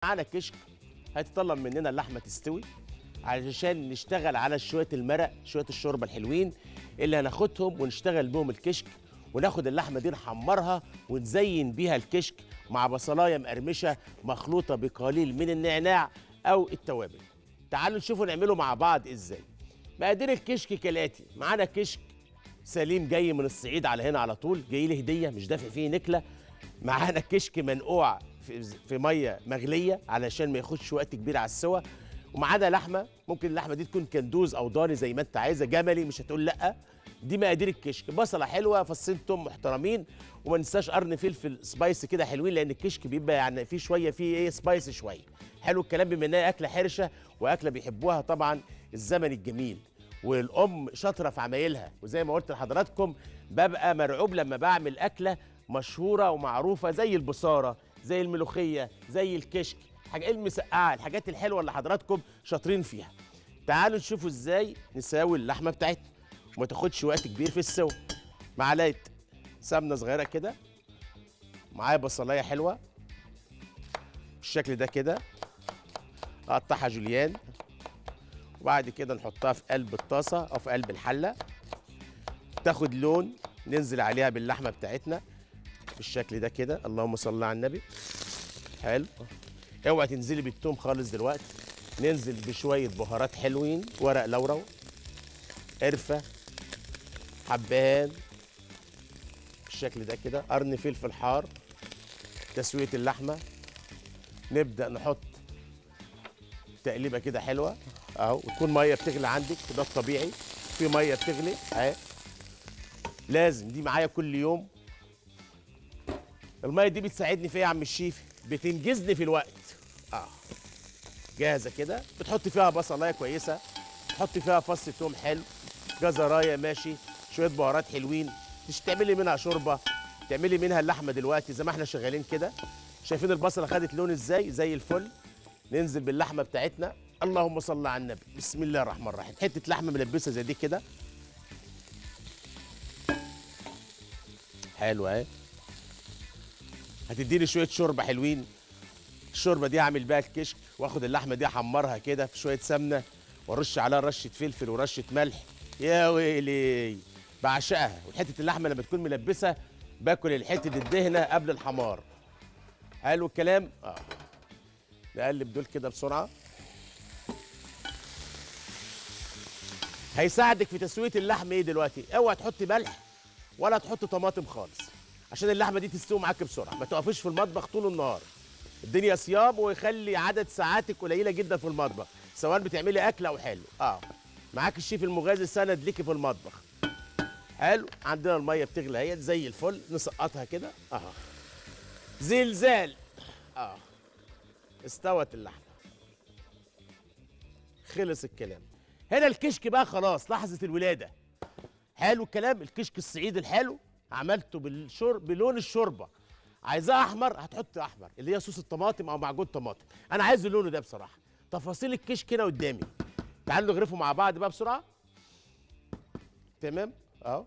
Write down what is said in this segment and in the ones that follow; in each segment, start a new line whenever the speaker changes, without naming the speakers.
معانا كشك هيتطلب مننا اللحمه تستوي علشان نشتغل على شويه المرق شويه الشوربه الحلوين اللي هناخدهم ونشتغل بهم الكشك وناخد اللحمه دي نحمرها ونزين بيها الكشك مع بصلايه مقرمشه مخلوطه بقليل من النعناع او التوابل تعالوا نشوفوا نعمله مع بعض ازاي مقادير الكشك كالاتي معانا كشك سليم جاي من الصعيد على هنا على طول جاي لي هديه مش دافع فيه نكله معانا كشك منقوع في, في ميه مغليه علشان ما ياخدش وقت كبير على السوا ومعانا لحمه ممكن اللحمه دي تكون كندوز او ضاني زي ما انت عايزه جملي مش هتقول لا دي مقادير الكشك بصله حلوه فصين توم محترمين وما ننساش قرن فلفل سبايس كده حلوين لان الكشك بيبقى يعني فيه شويه فيه ايه سبايس شويه حلو الكلام بما انها اكله حرشه واكله بيحبوها طبعا الزمن الجميل والام شاطره في عمايلها وزي ما قلت لحضراتكم ببقى مرعوب لما بعمل اكله مشهوره ومعروفه زي البصاره زي الملوخيه زي الكشك حاجه المسقعه الحاجات الحلوه اللي حضراتكم شاطرين فيها تعالوا نشوفوا ازاي نساوي اللحمه بتاعتنا وما تاخدش وقت كبير في السوا معلقه سمنه صغيره كده معايا بصلايه حلوه بالشكل ده كده اقطعها جوليان وبعد كده نحطها في قلب الطاسه او في قلب الحله تاخد لون ننزل عليها باللحمه بتاعتنا بالشكل ده كده اللهم صل على النبي حلو اوعي تنزلي بالثوم خالص دلوقتي ننزل بشويه بهارات حلوين ورق لورو قرفه حبهان بالشكل ده كده قرن فلفل حار تسويه اللحمه نبدا نحط تقليبه كده حلوه اهو وتكون ميه بتغلي عندك ده الطبيعي في ميه بتغلي اهي لازم دي معايا كل يوم الميه دي بتساعدني في ايه يا عم الشيف بتنجزني في الوقت اه جاهزه كده بتحط فيها بصلايه كويسه تحط فيها فص توم حلو جزرايه ماشي شويه بهارات حلوين مش تعملي منها شوربه تعملي منها اللحمه دلوقتي زي ما احنا شغالين كده شايفين البصله خدت لون ازاي زي الفل ننزل باللحمه بتاعتنا اللهم صل على النبي بسم الله الرحمن الرحيم حته لحمه ملبسه زي دي كده حلوه اهي هتديني شويه شوربه حلوين الشوربه دي اعمل بيها الكشك واخد اللحمه دي احمرها كده في شويه سمنه وارش عليها رشه فلفل ورشه ملح يا ويلي بعشقها وحته اللحمه لما تكون ملبسه باكل الحته الدهنه قبل الحمار حلو الكلام اه نقلب دول كده بسرعه هيساعدك في تسويه اللحم ايه دلوقتي اوعى تحطي ملح ولا تحطي طماطم خالص عشان اللحمه دي تستوي معاك بسرعه ما تقفيش في المطبخ طول النهار الدنيا صيام ويخلي عدد ساعاتك قليله جدا في المطبخ سواء بتعملي اكل او حلو اه معاك الشيف المغازي سند ليكي في المطبخ حلو عندنا الميه بتغلي اهي زي الفل نسقطها كده اه زلزال اه استوت اللحمه خلص الكلام هنا الكشك بقى خلاص لحظه الولاده حلو الكلام الكشك الصعيدي الحلو عملته بالشرب بلون الشوربه عايزاه احمر هتحط احمر اللي هي صوص الطماطم او معجون طماطم انا عايز اللون ده بصراحه تفاصيل الكشك هنا قدامي تعالوا نغرفه مع بعض بقى بسرعه تمام اهو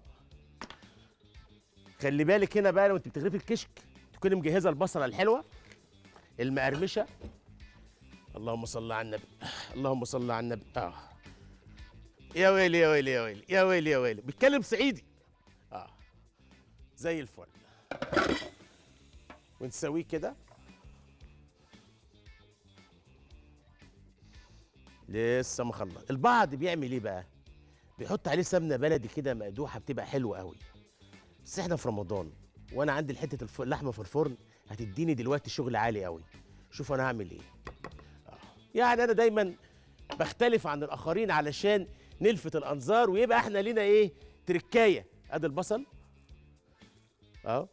خلي بالك هنا بقى لو انت بتغرفي الكشك تكوني مجهزه البصله الحلوه المقرمشه اللهم صل على النبي اللهم صل على النبي اه يا ويلي يا ويلي يا ويلي يا ويلي يا ويلي بيتكلم صعيدي اه زي الفل ونسويه كده لسه مخلص البعض بيعمل ايه بقى بيحط عليه سمنه بلدي كده مقدوحه بتبقى حلوه قوي بس احنا في رمضان وانا عندي حته الف... اللحمه في الفرن هتديني دلوقتي شغل عالي قوي شوف انا هعمل ايه آه. يعني انا دايما بختلف عن الاخرين علشان نلفت الانظار ويبقى احنا لينا ايه تركايه ادي البصل اهو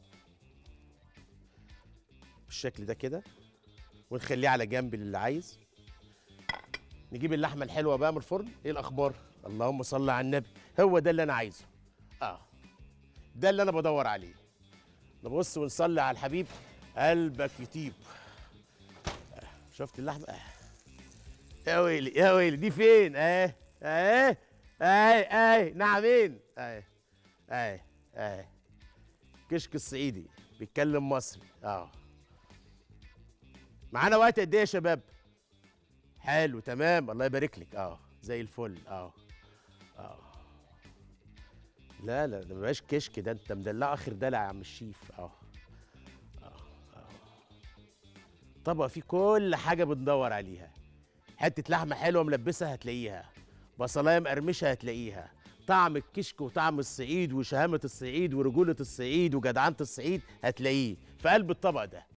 بالشكل ده كده ونخليه على جنب للي عايز نجيب اللحمه الحلوه بقى من الفرن ايه الاخبار اللهم صل على النبي هو ده اللي انا عايزه اه ده اللي انا بدور عليه نبص ونصلي على الحبيب قلبك يطيب آه. شفت اللحمه آه. يا ويلي يا ويلي دي فين اه اه اه اه نعمين اه اه اه كشك الصعيدي بيتكلم مصري اه معانا وقت قد ايه يا شباب حلو تمام الله يبارك لك اه زي الفل اه اه لا لا ده مبقاش كشك ده انت مدلع اخر دلع يا عم الشيف اه اه اه طبق فيه كل حاجه بندور عليها حته لحمه حلوه ملبسه هتلاقيها بصلايه مقرمشه هتلاقيها طعم الكشك وطعم الصعيد وشهامه الصعيد ورجوله الصعيد وجدعنه الصعيد هتلاقيه في قلب الطبق ده